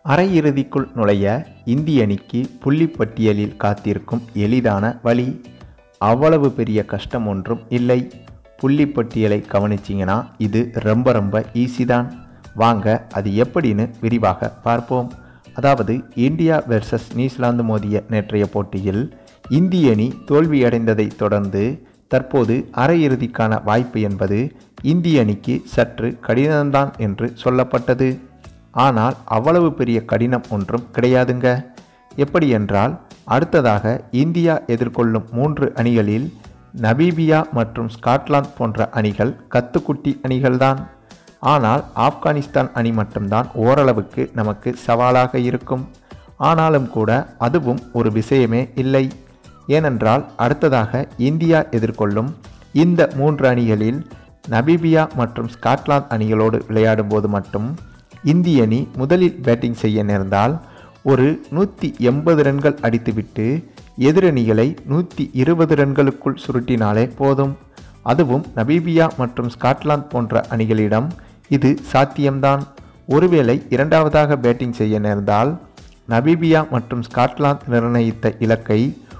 அரையிறுதிக்குள் நுழைய இந்திய அணிக்கு புள்ளிப் பட்டியலில் காத்திருக்கும் எளிதான வழி அவ்வளவு பெரிய கஷ்டம் ஒன்றும் இல்லை புள்ளிப் பட்டியலை கவனிச்சிங்கன்னா இது ரொம்ப ரொம்ப ஈஸி தான் வாங்க அது எப்படின்னு விரிவாக பார்ப்போம் அதாவது இந்தியா வெர்சஸ் நியூசிலாந்து மோதிய நேற்றைய போட்டியில் இந்திய அணி தோல்வியடைந்ததை தொடர்ந்து தற்போது அரையிறுதிக்கான வாய்ப்பு என்பது இந்திய அணிக்கு சற்று கடினம்தான் என்று சொல்லப்பட்டது ஆனால் அவ்வளவு பெரிய கடினம் ஒன்றும் கிடையாதுங்க எப்படி என்றால் அடுத்ததாக இந்தியா எதிர்கொள்ளும் மூன்று அணிகளில் நமீபியா மற்றும் ஸ்காட்லாந்து போன்ற அணிகள் கத்துக்குட்டி அணிகள்தான் ஆனால் ஆப்கானிஸ்தான் அணி மட்டும்தான் ஓரளவுக்கு நமக்கு சவாலாக இருக்கும் ஆனாலும் கூட அதுவும் ஒரு விஷயமே இல்லை ஏனென்றால் அடுத்ததாக இந்தியா எதிர்கொள்ளும் இந்த மூன்று அணிகளில் நமீபியா மற்றும் ஸ்காட்லாந்து அணிகளோடு விளையாடும்போது மட்டும் இந்திய அணி முதலில் பேட்டிங் செய்ய நேர்ந்தால் ஒரு நூற்றி எண்பது ரன்கள் அடித்துவிட்டு எதிரணிகளை நூற்றி இருபது ரன்களுக்குள் சுருட்டினாலே போதும் அதுவும் நமீபியா மற்றும் ஸ்காட்லாந்து போன்ற அணிகளிடம் இது சாத்தியம்தான் ஒருவேளை இரண்டாவதாக பேட்டிங் செய்ய நேர்ந்தால் நமீபியா மற்றும் ஸ்காட்லாந்து நிர்ணயித்த இலக்கை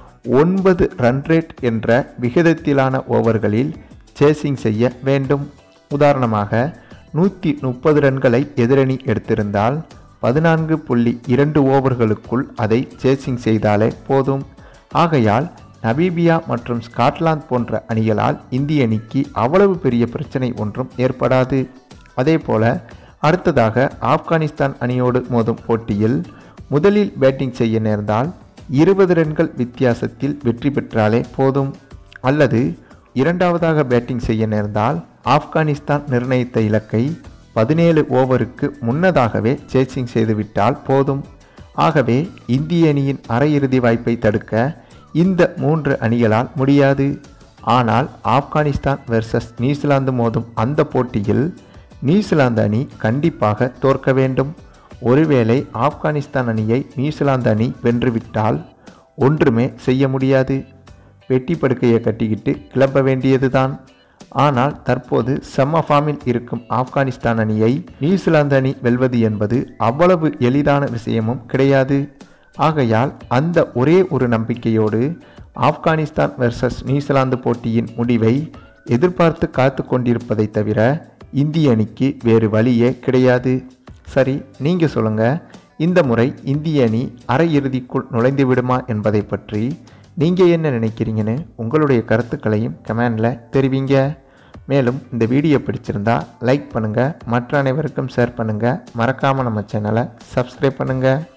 ஒன்பது ரன் ரேட் என்ற விகிதத்திலான ஓவர்களில் சேசிங் செய்ய வேண்டும் உதாரணமாக நூற்றி முப்பது ரன்களை எதிரணி எடுத்திருந்தால் பதினான்கு புள்ளி இரண்டு ஓவர்களுக்குள் அதை சேசிங் செய்தாலே போதும் ஆகையால் நமீபியா மற்றும் ஸ்காட்லாந்து போன்ற அணிகளால் இந்திய அணிக்கு அவ்வளவு பெரிய பிரச்சனை ஒன்றும் ஏற்படாது அதே போல அடுத்ததாக ஆப்கானிஸ்தான் அணியோடு மோதும் போட்டியில் முதலில் பேட்டிங் செய்ய நேர்ந்தால் இருபது ரன்கள் வித்தியாசத்தில் வெற்றி பெற்றாலே போதும் அல்லது இரண்டாவதாக பேட்டிங் செய்ய நேர்ந்தால் ஆப்கானிஸ்தான் நிர்ணயித்த இலக்கை பதினேழு ஓவருக்கு முன்னதாகவே சேசிங் செய்துவிட்டால் போதும் ஆகவே இந்திய அணியின் அரையிறுதி வாய்ப்பை தடுக்க இந்த மூன்று அணிகளால் முடியாது ஆனால் ஆப்கானிஸ்தான் வெர்சஸ் நியூசிலாந்து மோதும் அந்த போட்டியில் நியூசிலாந்து அணி கண்டிப்பாக தோற்க வேண்டும் ஒருவேளை ஆப்கானிஸ்தான் அணியை நியூசிலாந்து அணி வென்றுவிட்டால் ஒன்றுமே செய்ய முடியாது பெட்டி படுக்கையை கட்டிக்கிட்டு கிளம்ப வேண்டியதுதான் ஆனால் தற்போது செம்ம ஃபார்மில் இருக்கும் ஆப்கானிஸ்தான் அணியை நியூசிலாந்து அணி வெல்வது என்பது அவ்வளவு எளிதான விஷயமும் கிடையாது ஆகையால் அந்த ஒரே ஒரு நம்பிக்கையோடு ஆப்கானிஸ்தான் வெர்சஸ் நியூசிலாந்து போட்டியின் முடிவை எதிர்பார்த்து காத்து கொண்டிருப்பதை தவிர இந்திய அணிக்கு வேறு வழியே கிடையாது சரி நீங்கள் சொல்லுங்கள் இந்த முறை இந்திய அணி அரையிறுதிக்குள் நுழைந்து விடுமா என்பதை பற்றி நீங்கள் என்ன நினைக்கிறீங்கன்னு உங்களுடைய கருத்துக்களையும் கமெண்டில் தெரிவிங்க மேலும் இந்த வீடியோ பிடிச்சிருந்தா லைக் பண்ணுங்கள் மற்ற அனைவருக்கும் ஷேர் பண்ணுங்கள் மறக்காமல் நம்ம சேனலை சப்ஸ்கிரைப் பண்ணுங்கள்